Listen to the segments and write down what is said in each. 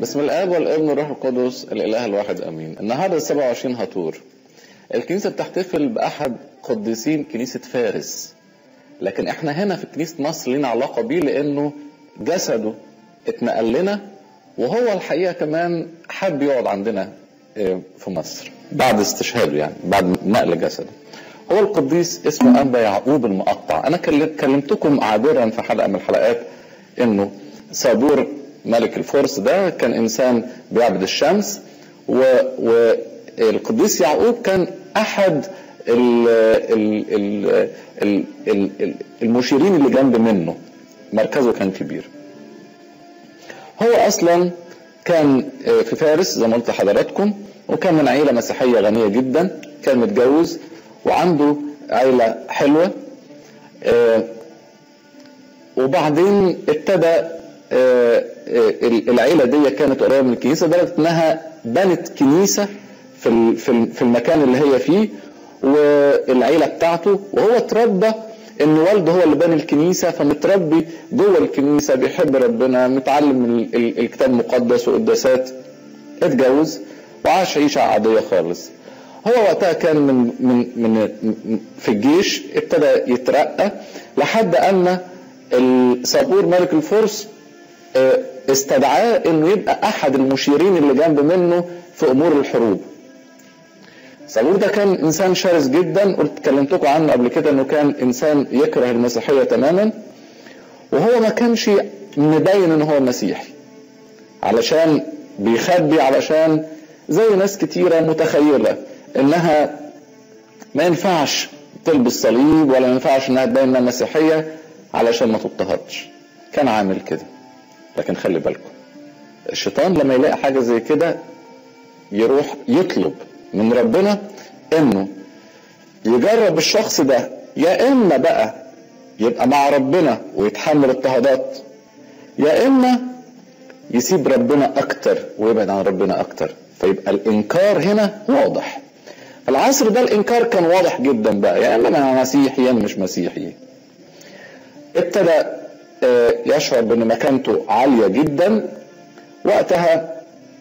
بسم الاب والابن والروح القدس الاله الواحد امين النهارده 27 هطور الكنيسه بتحتفل باحد قديسين كنيسه فارس لكن احنا هنا في كنيسه مصر لنا علاقه بيه لانه جسده اتنقل لنا وهو الحقيقه كمان حب يقعد عندنا في مصر بعد استشهاده يعني بعد نقل جسده هو القديس اسمه انبا يعقوب المقطع انا كلمتكم عابرا في حلقه من الحلقات انه صابور ملك الفرس ده كان انسان بيعبد الشمس والقديس يعقوب كان احد ال ال ال ال ال ال المشيرين اللي جنب منه مركزه كان كبير هو اصلا كان في فارس زي ما قلت لحضراتكم وكان من عيله مسيحيه غنيه جدا كان متجوز وعنده عيله حلوه وبعدين ابتدى العيله دي كانت قريبه من الكنيسه لدرجه انها بنت كنيسه في في المكان اللي هي فيه والعيله بتاعته وهو اتربى ان والده هو اللي بنى الكنيسه فمتربي جوه الكنيسه بيحب ربنا متعلم الكتاب المقدس وقداسات اتجوز وعاش عيشه عاديه خالص هو وقتها كان من من من في الجيش ابتدى يترقى لحد ان صابور ملك الفرس استدعاه انه يبقى احد المشيرين اللي جنب منه في امور الحروب صابور ده كان انسان شرس جدا قلت كلمتكم عنه قبل كده انه كان انسان يكره المسيحيه تماما وهو ما كانش مبين ان هو مسيحي علشان بيخبي علشان زي ناس كتيره متخيله انها ما ينفعش تلبس صليب ولا ما ينفعش انها تبين انها مسيحيه علشان ما تضطهدش كان عامل كده لكن خلي بالكم الشيطان لما يلاقي حاجه زي كده يروح يطلب من ربنا انه يجرب الشخص ده يا اما بقى يبقى مع ربنا ويتحمل اضطهادات يا اما يسيب ربنا اكتر ويبعد عن ربنا اكتر فيبقى الانكار هنا واضح العصر ده الانكار كان واضح جدا بقى يا اما انا مسيحي يا اما مش مسيحي ابتدى يشعر بان مكانته عاليه جدا وقتها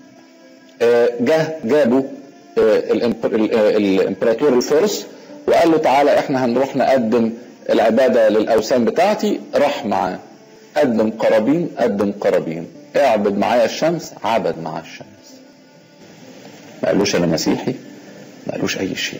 جه جابوا الامبراطور الفرس وقال له تعالى احنا هنروح نقدم العباده للاوثان بتاعتي راح معاه قدم قرابين قدم قرابين اعبد معايا الشمس عبد معاه الشمس ما قالوش انا مسيحي ما قالوش اي شيء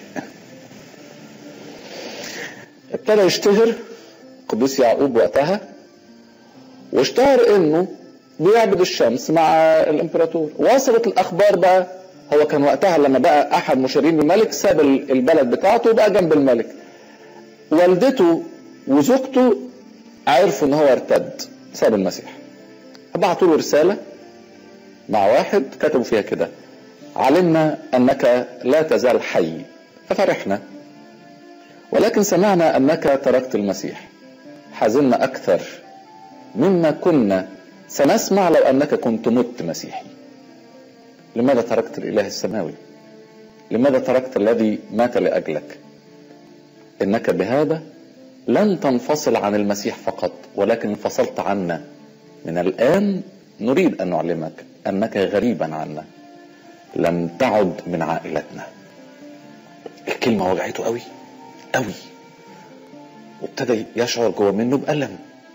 ابتدى يشتهر قديس يعقوب وقتها واشتهر انه بيعبد الشمس مع الامبراطور وصلت الاخبار بقى هو كان وقتها لما بقى احد مشيرين الملك ساب البلد بتاعته وبقى جنب الملك والدته وزوجته عرفوا ان هو ارتد ساب المسيح بعتوا له رساله مع واحد كتبوا فيها كده علمنا انك لا تزال حي ففرحنا ولكن سمعنا انك تركت المسيح حزنا اكثر مما كنا سنسمع لو انك كنت مت مسيحي لماذا تركت الاله السماوي لماذا تركت الذي مات لاجلك انك بهذا لن تنفصل عن المسيح فقط ولكن انفصلت عنا من الان نريد ان نعلمك انك غريبا عنا لم تعد من عائلتنا الكلمه وجعته قوي قوي وابتدى يشعر جوه منه بألم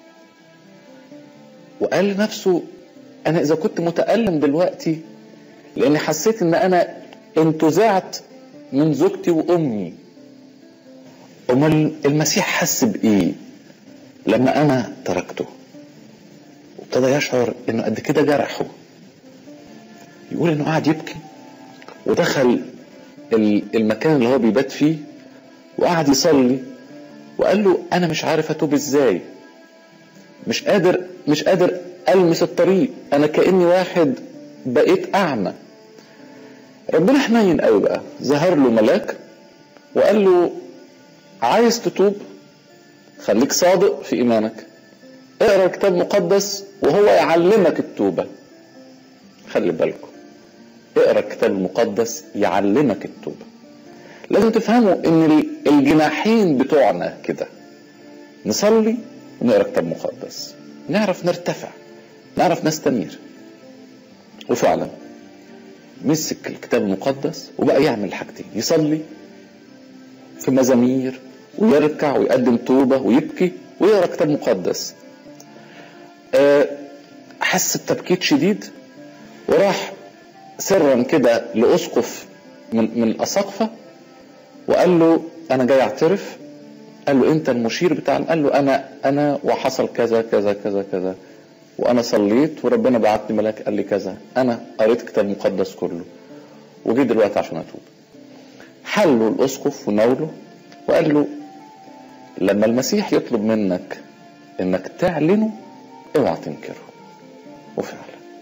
وقال لنفسه أنا إذا كنت متألم دلوقتي لأني حسيت إن أنا انتزعت من زوجتي وأمي أمال المسيح حس بإيه لما أنا تركته وابتدى يشعر إنه قد كده جرحه يقول إنه قاعد يبكي ودخل المكان اللي هو بيبات فيه وقعد يصلي وقال له انا مش عارف اتوب ازاي مش قادر مش قادر المس الطريق انا كاني واحد بقيت اعمى ربنا حنين قوي بقى ظهر له ملاك وقال له عايز تتوب خليك صادق في ايمانك اقرا الكتاب المقدس وهو يعلمك التوبه خلي بالكم اقرا الكتاب المقدس يعلمك التوبه لازم تفهموا ان الجناحين بتوعنا كده نصلي ونقرا كتاب مقدس نعرف نرتفع نعرف نستنير وفعلا مسك الكتاب المقدس وبقى يعمل حاجتين يصلي في مزامير ويركع ويقدم توبة ويبكي ويقرا كتاب مقدس أه حس بتبكيت شديد وراح سرا كده لأسقف من, من الأساقفة وقال له أنا جاي أعترف قال له أنت المشير بتاع قال له أنا أنا وحصل كذا كذا كذا كذا وأنا صليت وربنا بعتني ملاك قال لي كذا أنا قريت كتاب مقدس كله وجيت دلوقتي عشان أتوب حله الأسقف وناوله وقال له لما المسيح يطلب منك انك تعلنه اوعى تنكره وفعلا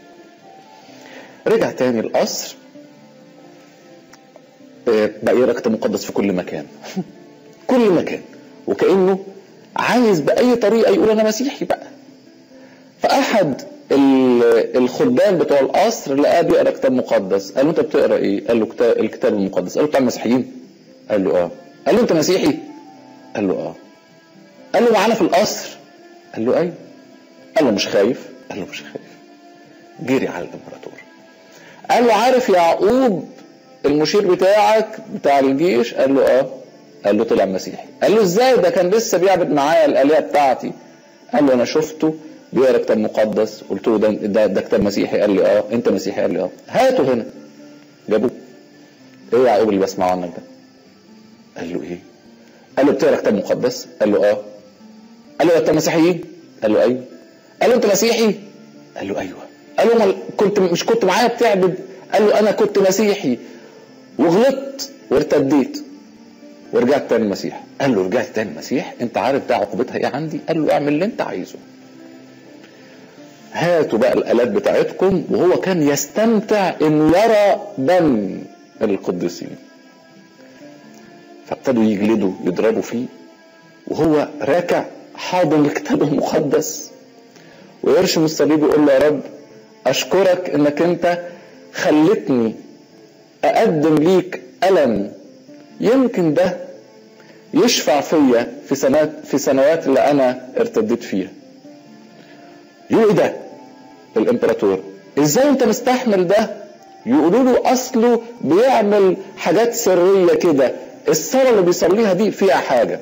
رجع تاني القصر بقى يقرا كتاب مقدس في كل مكان كل مكان وكانه عايز باي طريقه يقول انا مسيحي بقى فاحد الخدام بتوع القصر لقاه بيقرا كتاب مقدس قال له انت بتقرا ايه؟ قال له كتاب الكتاب المقدس قال له بتاع المسيحيين؟ قال له اه قال له انت مسيحي؟ قال له اه قال له معانا في القصر قال له ايوه قال له مش خايف قال له مش خايف جري على الامبراطور قال له عارف يعقوب المشير بتاعك بتاع الجيش قال له اه قال له طلع مسيحي قال له ازاي ده كان لسه بيعبد معايا الالهه بتاعتي قال له انا شفته بيقرا كتاب مقدس قلت له ده ده, ده كتاب مسيحي قال لي اه انت مسيحي قال لي اه هاته هنا جابوه ايه يا يعقوب اللي بسمعه عنك ده قال له ايه قال له بتقرا كتاب مقدس قال له اه قال له انت مسيحيين قال له ايوه قال له انت مسيحي قال له ايوه قال له كنت مش كنت معايا بتعبد قال له انا كنت مسيحي وغلطت وارتديت ورجعت تاني مسيح قال له رجعت تاني مسيح انت عارف ده عقوبتها ايه عندي قال له اعمل اللي انت عايزه هاتوا بقى الالات بتاعتكم وهو كان يستمتع انه يرى دم القديسين فابتدوا يجلدوا يضربوا فيه وهو راكع حاضن الكتاب المقدس ويرشم الصليب ويقول له يا رب اشكرك انك انت خلتني اقدم ليك الم يمكن ده يشفع فيا في سنوات في سنوات اللي انا ارتديت فيها يقول ايه ده الامبراطور ازاي انت مستحمل ده يقولوا له اصله بيعمل حاجات سريه كده الصلاه اللي بيصليها دي فيها حاجه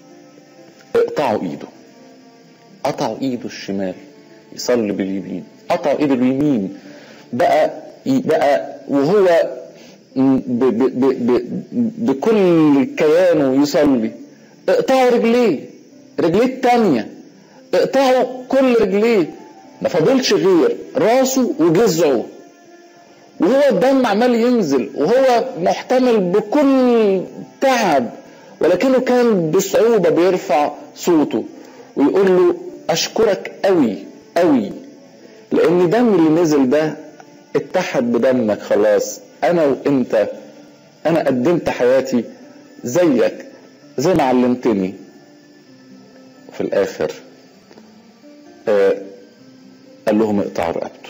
اقطعوا ايده قطعوا ايده الشمال يصلي باليمين قطعوا ايده اليمين بقى بقى وهو ب ب ب ب بكل كيانه يصلي اقطعوا رجليه رجليه التانية اقطعوا كل رجليه ما فاضلش غير راسه وجذعه وهو الدم عمال ينزل وهو محتمل بكل تعب ولكنه كان بصعوبة بيرفع صوته ويقول له أشكرك قوي قوي لأن دم اللي نزل ده اتحد بدمك خلاص أنا وأنت أنا قدمت حياتي زيك زي ما علمتني وفي الآخر آه قال لهم اقطعوا رقبته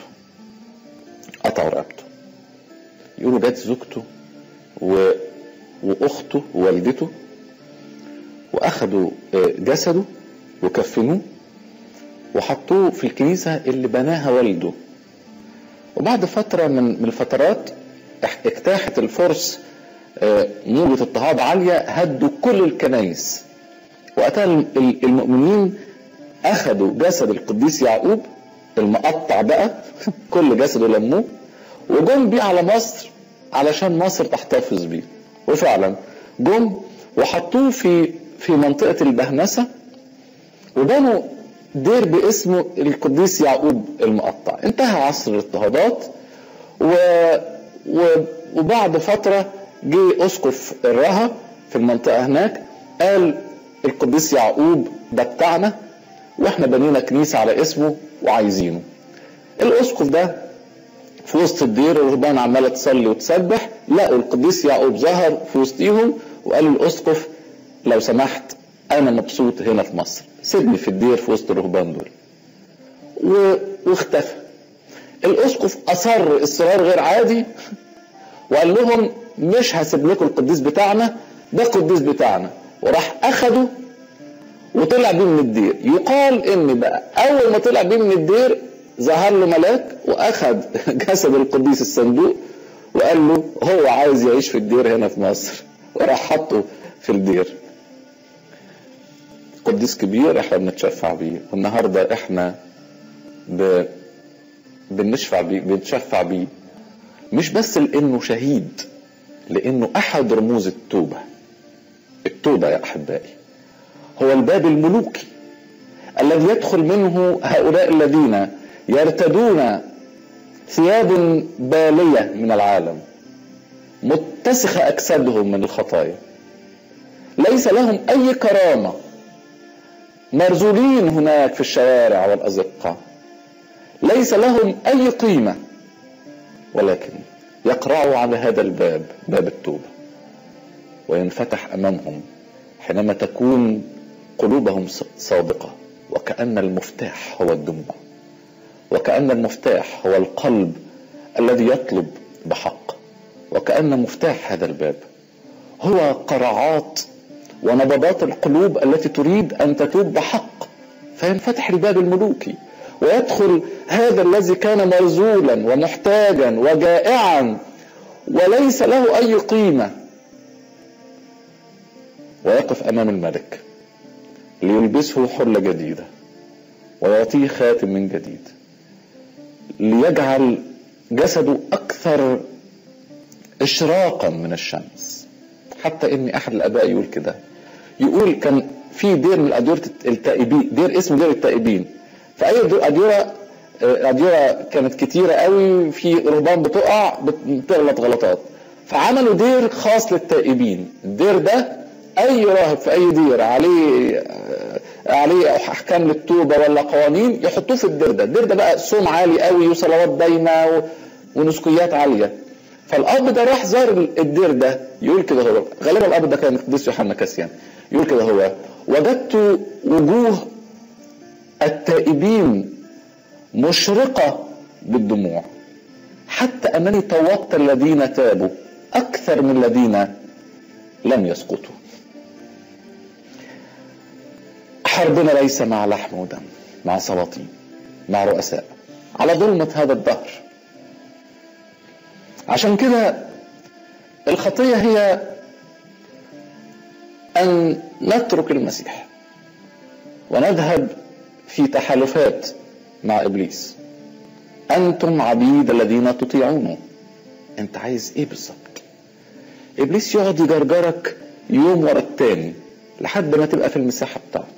قطعوا رقبته يقولوا جت زوجته و... واخته ووالدته واخدوا جسده وكفنوه وحطوه في الكنيسة اللي بناها والده وبعد فترة من الفترات اجتاحت الفرس موجة اضطهاد عالية هدوا كل الكنايس وقتها المؤمنين اخدوا جسد القديس يعقوب المقطع بقى كل جسده لموه وجم بيه على مصر علشان مصر تحتفظ بيه وفعلا جم وحطوه في في منطقة البهنسة وبنوا دير باسمه القديس يعقوب المقطع انتهى عصر الاضطهادات و... و... وبعد فترة جه اسقف الرها في المنطقة هناك قال القديس يعقوب ده بتاعنا واحنا بنينا كنيسة على اسمه وعايزينه الاسقف ده في وسط الدير الرهبان عماله تصلي وتسبح لقوا القديس يعقوب ظهر في وسطيهم وقال الاسقف لو سمحت انا مبسوط هنا في مصر سيبني في الدير في وسط الرهبان دول و... واختفى الاسقف اصر اصرار غير عادي وقال لهم مش هسيب لكم القديس بتاعنا ده القديس بتاعنا وراح اخده وطلع بيه من الدير يقال ان بقى اول ما طلع بيه من الدير ظهر له ملاك واخذ جسد القديس الصندوق وقال له هو عايز يعيش في الدير هنا في مصر وراح حطه في الدير قديس كبير احنا بنتشفع بيه والنهارده احنا ب... بنشفع بيه بنتشفع بيه مش بس لانه شهيد لانه احد رموز التوبه التوبه يا احبائي هو الباب الملوكي الذي يدخل منه هؤلاء الذين يرتدون ثياب باليه من العالم متسخه اجسادهم من الخطايا ليس لهم اي كرامه مرزولين هناك في الشوارع والازقه ليس لهم اي قيمه ولكن يقرعوا على هذا الباب باب التوبه وينفتح امامهم حينما تكون قلوبهم صادقه وكان المفتاح هو الدموع وكان المفتاح هو القلب الذي يطلب بحق وكان مفتاح هذا الباب هو قرعات ونبضات القلوب التي تريد ان تتوب بحق فينفتح الباب الملوكي ويدخل هذا الذي كان مرزولا ومحتاجا وجائعا وليس له اي قيمه ويقف امام الملك ليلبسه حله جديده ويعطيه خاتم من جديد ليجعل جسده اكثر اشراقا من الشمس حتى ان احد الاباء يقول كده يقول كان في دير من اديره التائبين دير اسمه دير التائبين فاي اديره اديره كانت كتيره قوي في رهبان بتقع بتغلط غلطات فعملوا دير خاص للتائبين الدير ده اي راهب في اي دير عليه عليه احكام للتوبه ولا قوانين يحطوه في الدير ده الدير ده بقى صوم عالي قوي وصلوات دايمه ونسكيات عاليه فالاب ده راح زار الدير ده يقول كده هو غالبا الاب ده كان القديس يوحنا كاسيان يقول كده هو وجدت وجوه التائبين مشرقه بالدموع حتى انني طوقت الذين تابوا اكثر من الذين لم يسقطوا حربنا ليس مع لحم ودم مع سلاطين مع رؤساء على ظلمة هذا الدهر عشان كده الخطية هي أن نترك المسيح ونذهب في تحالفات مع إبليس أنتم عبيد الذين تطيعونه أنت عايز إيه بالظبط إبليس يقعد يجرجرك يوم ورا التاني لحد ما تبقى في المساحة بتاعته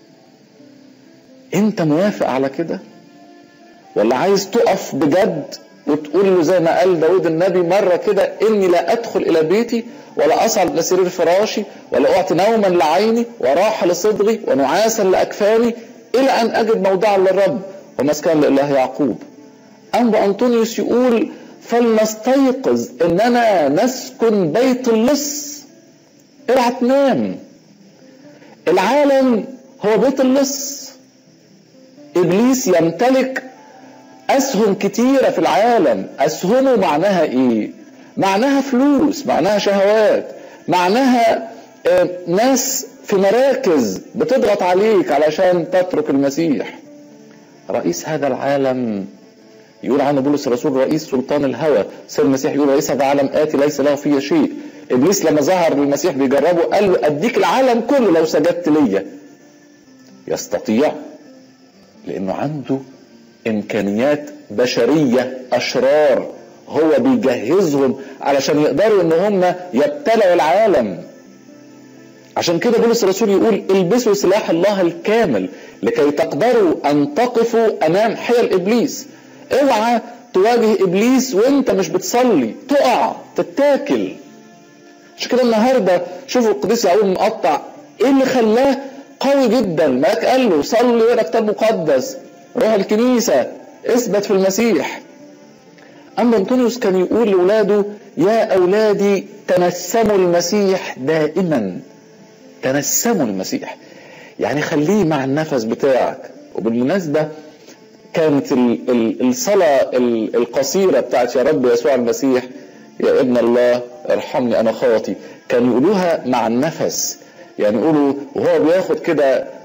انت موافق على كده ولا عايز تقف بجد وتقول له زي ما قال داود النبي مرة كده إني لا أدخل إلى بيتي ولا أصعد لسرير فراشي ولا أعطي نوما لعيني وراحة لصدغي ونعاسا لأكفاني إلى أن أجد موضعا للرب ومسكن لإله يعقوب أما أنطونيوس يقول فلنستيقظ إننا نسكن بيت اللص اوعى تنام العالم هو بيت اللص ابليس يمتلك اسهم كتيره في العالم اسهمه معناها ايه معناها فلوس معناها شهوات معناها ناس في مراكز بتضغط عليك علشان تترك المسيح رئيس هذا العالم يقول عنه بولس الرسول رئيس سلطان الهوى سيد المسيح يقول رئيس هذا العالم آتي ليس له فيه شيء ابليس لما ظهر للمسيح بيجربه قال له اديك العالم كله لو سجدت ليا يستطيع لانه عنده امكانيات بشريه اشرار هو بيجهزهم علشان يقدروا ان هم يبتلعوا العالم عشان كده بولس الرسول يقول البسوا سلاح الله الكامل لكي تقدروا ان تقفوا امام حيل ابليس اوعى تواجه ابليس وانت مش بتصلي تقع تتاكل عشان كده النهارده شوفوا القديس يعقوب مقطع ايه اللي خلاه قوي جدا ملاك قال له صلي واقرا كتاب مقدس روح الكنيسه اثبت في المسيح اما انطونيوس كان يقول لاولاده يا اولادي تنسموا المسيح دائما تنسموا المسيح يعني خليه مع النفس بتاعك وبالمناسبه كانت الصلاه القصيره بتاعت يا رب يسوع المسيح يا ابن الله ارحمني انا خاطي كانوا يقولوها مع النفس يعني يقولوا وهو بياخد كده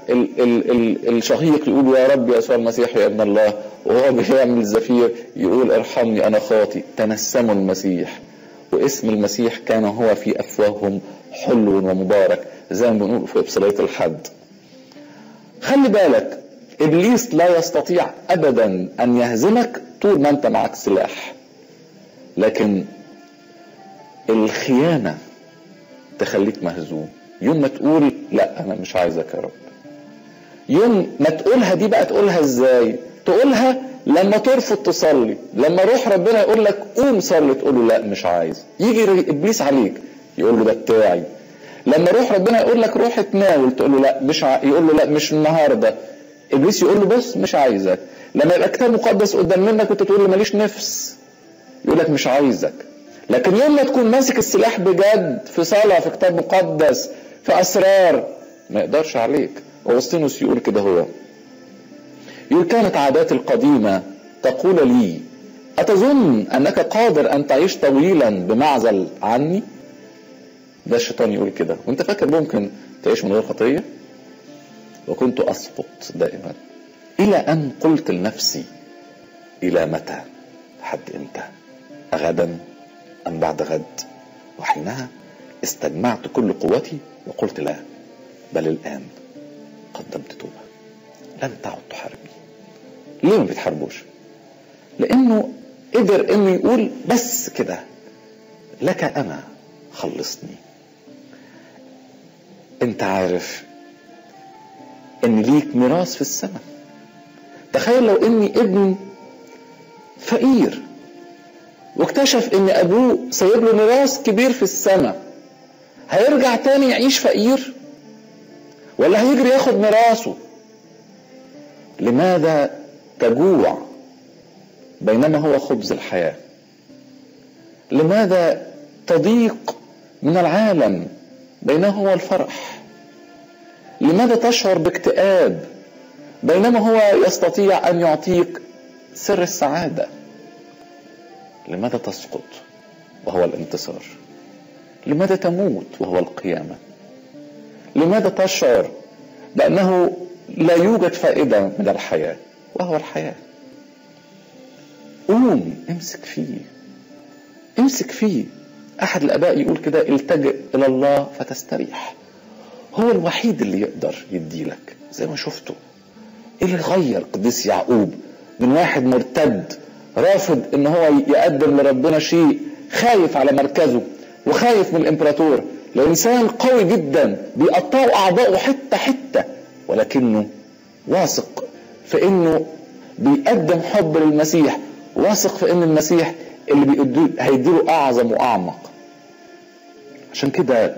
ال ال ال الشهيق يقول يا رب يا يسوع المسيح يا ابن الله وهو بيعمل الزفير يقول ارحمني انا خاطي تنسموا المسيح واسم المسيح كان هو في افواههم حلو ومبارك زي ما بنقول في ابصاليه الحد خلي بالك ابليس لا يستطيع ابدا ان يهزمك طول ما انت معك سلاح لكن الخيانه تخليك مهزوم يوم ما تقول لا انا مش عايزك يا رب يوم ما تقولها دي بقى تقولها ازاي تقولها لما ترفض تصلي لما روح ربنا يقول لك قوم صلي تقول له لا مش عايز يجي ابليس عليك يقول له ده بتاعي لما روح ربنا يقول لك روح اتناول تقول له لا مش ع... يقول له لا مش النهارده ابليس يقول له بص مش عايزك لما يبقى كتاب مقدس قدام منك وانت تقول له ماليش نفس يقول لك مش عايزك لكن يوم ما تكون ماسك السلاح بجد في صلاه في كتاب مقدس في اسرار ما يقدرش عليك اغسطينوس يقول كده هو يقول كانت عاداتي القديمه تقول لي اتظن انك قادر ان تعيش طويلا بمعزل عني ده الشيطان يقول كده وانت فاكر ممكن تعيش من غير خطيه وكنت اسقط دائما الى ان قلت لنفسي الى متى لحد امتى اغدا ام بعد غد وحينها استجمعت كل قوتي وقلت لا بل الان قدمت توبه لن تعد تحاربني ليه ما بيتحاربوش لانه قدر انه يقول بس كده لك انا خلصني انت عارف ان ليك ميراث في السماء تخيل لو اني ابن فقير واكتشف ان ابوه سايب له ميراث كبير في السماء هيرجع تاني يعيش فقير ولا هيجري ياخد ميراثه لماذا تجوع بينما هو خبز الحياه لماذا تضيق من العالم بينما هو الفرح لماذا تشعر باكتئاب بينما هو يستطيع ان يعطيك سر السعاده لماذا تسقط وهو الانتصار لماذا تموت وهو القيامه لماذا تشعر بانه لا يوجد فائده من الحياه وهو الحياه قوم امسك فيه امسك فيه احد الاباء يقول كده التجئ الى الله فتستريح هو الوحيد اللي يقدر يديلك زي ما شفته ايه اللي غير قديس يعقوب من واحد مرتد رافض ان هو يقدم لربنا شيء خايف على مركزه وخايف من الامبراطور لانسان قوي جدا بيقطعوا اعضائه حته حته ولكنه واثق في انه بيقدم حب للمسيح واثق في ان المسيح اللي بيديه هيديله اعظم واعمق عشان كده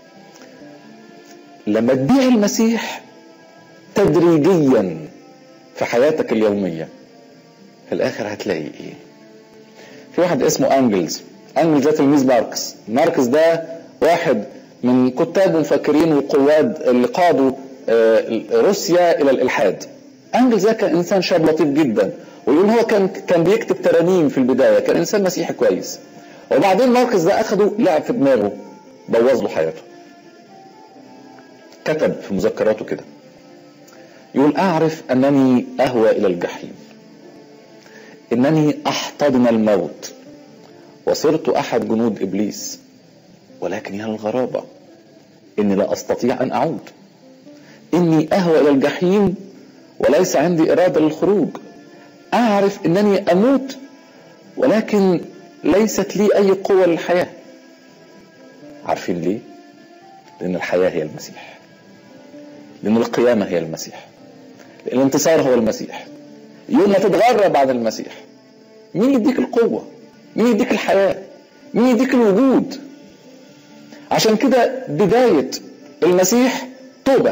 لما تبيع المسيح تدريجيا في حياتك اليوميه في الاخر هتلاقي ايه في واحد اسمه انجلز انجلز ده تلميذ ماركس ماركس ده واحد من كتاب ومفكرين وقواد اللي قادوا روسيا الى الالحاد انجلز ده كان انسان شاب لطيف جدا ويقول هو كان كان بيكتب ترانيم في البدايه كان انسان مسيحي كويس وبعدين ماركس ده اخده لعب في دماغه بوظ له حياته كتب في مذكراته كده يقول اعرف انني اهوى الى الجحيم انني احتضن الموت وصرت احد جنود ابليس ولكن يا الغرابه اني لا استطيع ان اعود اني اهوى الى الجحيم وليس عندي اراده للخروج اعرف انني اموت ولكن ليست لي اي قوه للحياه عارفين ليه لان الحياه هي المسيح لان القيامه هي المسيح لان الانتصار هو المسيح يوم ما تتغرب عن المسيح مين يديك القوه مين يديك الحياه مين يديك الوجود عشان كده بدايه المسيح توبه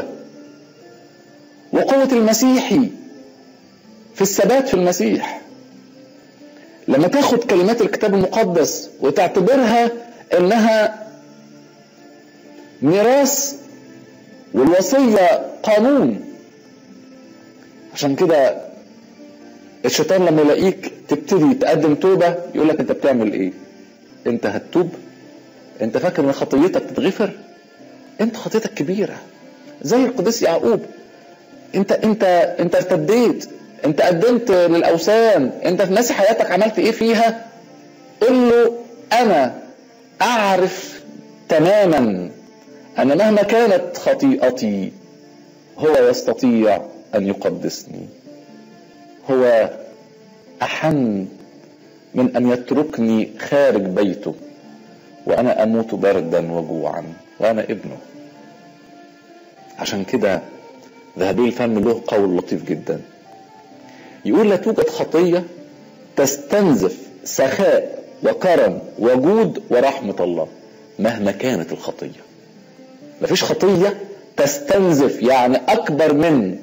وقوه المسيحي في الثبات في المسيح لما تاخد كلمات الكتاب المقدس وتعتبرها انها ميراث والوصيه قانون عشان كده الشيطان لما يلاقيك تبتدي تقدم توبه يقول لك انت بتعمل ايه انت هتتوب انت فاكر ان خطيتك تتغفر انت خطيتك كبيره زي القديس يعقوب انت انت انت ارتديت انت قدمت للاوثان انت في ناسي حياتك عملت ايه فيها قل له انا اعرف تماما ان مهما كانت خطيئتي هو يستطيع ان يقدسني هو احن من ان يتركني خارج بيته وانا اموت بردا وجوعا وانا ابنه عشان كده ذهبي الفم له قول لطيف جدا يقول لا توجد خطيه تستنزف سخاء وكرم وجود ورحمه الله مهما كانت الخطيه مفيش خطيه تستنزف يعني اكبر من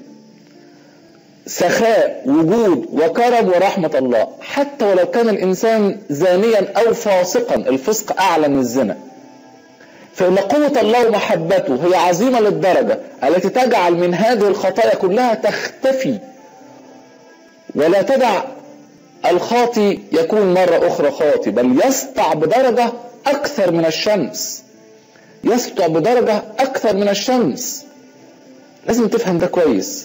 سخاء وجود وكرم ورحمة الله حتى ولو كان الإنسان زانيا أو فاسقا الفسق أعلى من الزنا فإن قوة الله ومحبته هي عظيمة للدرجة التي تجعل من هذه الخطايا كلها تختفي ولا تدع الخاطي يكون مرة أخرى خاطي بل يسطع بدرجة أكثر من الشمس يسطع بدرجة أكثر من الشمس لازم تفهم ده كويس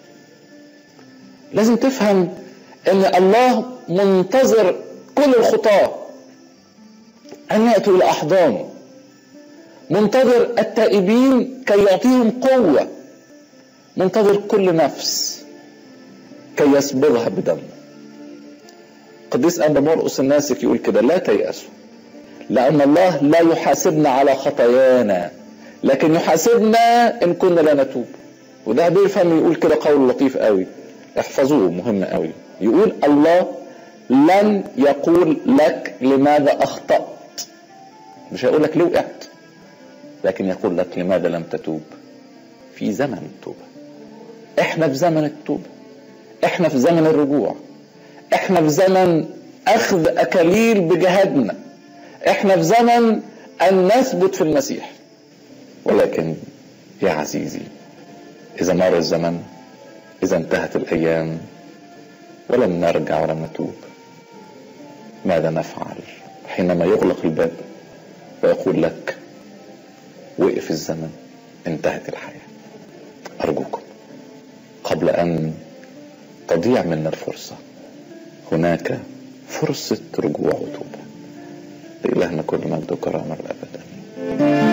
لازم تفهم ان الله منتظر كل الخطاة ان يأتوا الى احضانه منتظر التائبين كي يعطيهم قوة منتظر كل نفس كي يسبغها بدمه قديس أنبا مرقس الناسك يقول كده لا تيأسوا لأن الله لا يحاسبنا على خطايانا لكن يحاسبنا إن كنا لا نتوب وده بيفهم يقول كده قول لطيف قوي احفظوه مهم قوي يقول الله لن يقول لك لماذا اخطأت مش هيقول لك ليه وقعت لكن يقول لك لماذا لم تتوب في زمن التوبة احنا في زمن التوبة احنا في زمن الرجوع احنا في زمن اخذ اكاليل بجهادنا احنا في زمن ان نثبت في المسيح ولكن يا عزيزي اذا مر الزمن إذا انتهت الأيام ولم نرجع ولم نتوب ماذا نفعل حينما يغلق الباب ويقول لك وقف الزمن انتهت الحياة أرجوكم قبل أن تضيع منا الفرصة هناك فرصة رجوع وتوبة لإلهنا كل مجد وكرامة الأبد آمين